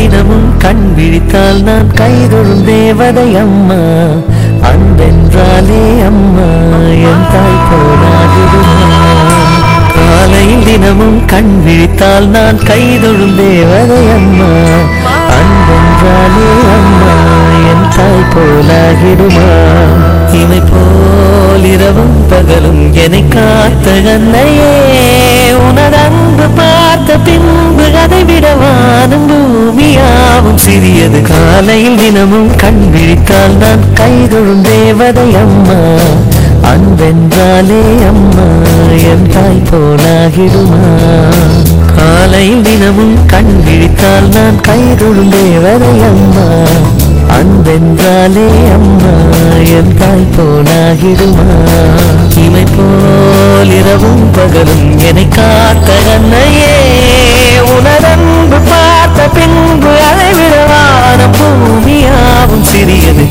தினமும் கண் விழித்தால் நான் கைதொழும் தேவதை அம்மா அன்பென்றாலே அம்மா என் தாய் போனாகிடுமா காலையில் தினமும் கண் விழித்தால் நான் கைதொழும் தேவதை அம்மா அன்பென்றாலே அம்மா என் தாய் போலாகிடுமா இமை போல் இரவும் பகலும் என்னை காத்த அன்னையே உனது அன்பு பார்த்த பின்பு அதை விட வானம் பூமியாவும் சிறியது காலையில் தினமும் கண் விழித்தால் நான் கைதொழும் தேவதை அம்மா அன்பென்றாலே அம்மா என் தாய் போலாகிடுமா காலையில் தினமும் கண் விழித்தால் நான் கைதொழும் தேவதை அம்மா அன்பென்றாலே அம்மா என் தாய் போலாகிடுமா இமை போல் இரவும் பகலும் என்னை காத்த கண்ணையே உனதன்பு பார்த்த பின்பு அதை விடவான பூமியாவும் சிறியது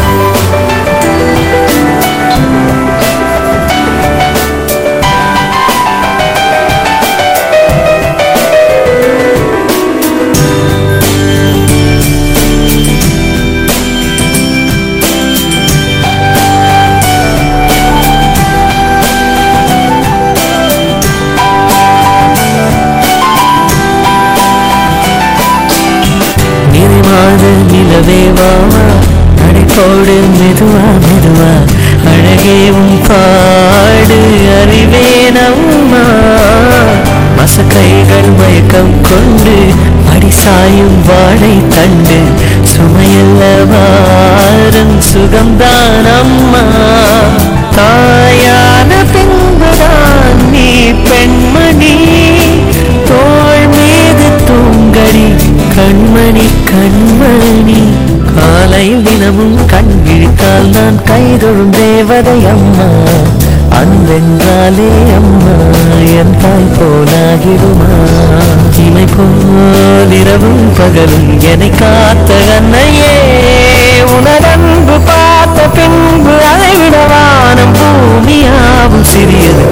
நிறைவாழ்வு நிலவேவா நடைபோடு மெதுவா மெதுவா அழகே உன் பாடு அறிவேனம்மா மசக்கைகள் மயக்கம் கொண்டு அடிசாயும் வாழை தண்டு சுமையல்ல வாரம் சுகம்தான் அம்மா தாயான பின்புதான் நீ பெண்மணி தோள் மீது தூங்கடி கண்மணி கண்மணி காலையில் தினமும் கண் விழித்தால் நான் கைதொழும் தேவதை அம்மா அன்பென்றாலே அம்மா என் தாய் போலாகிடுமா இமை போல் இரவும் பகலும் என்னை காத்த அன்னையே உனதன்பு பார்த்த பின்பு அதை விட வானம் பூமியாவும் சிறியது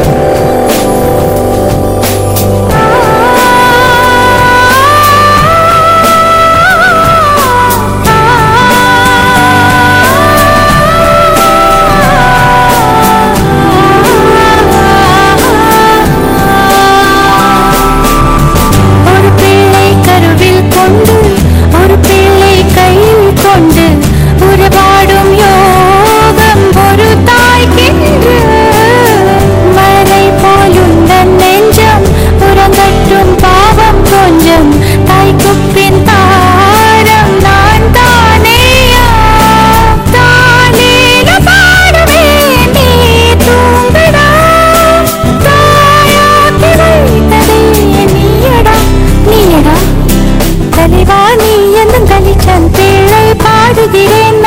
ஒரு பிள்ளை கருவில் கொண்டு ஒரு பிள்ளை கையில் கொண்டு உறவாடும் யோகம் ஒரு தாய்க்கென்று மழை போலுந்தன் நெஞ்சம் உறங்கட்டும் பாவம் கொஞ்சம் தாய்க்கு பின் தாரம் நான் தானேயா தானேன பாடுவேன் நீ தூங்குடா தாயாக்கி வைத்ததே நீயடா நீயடா தலைவா நீ என்னும் கலிச்சன் பிள்ளை பாடுகிறேன்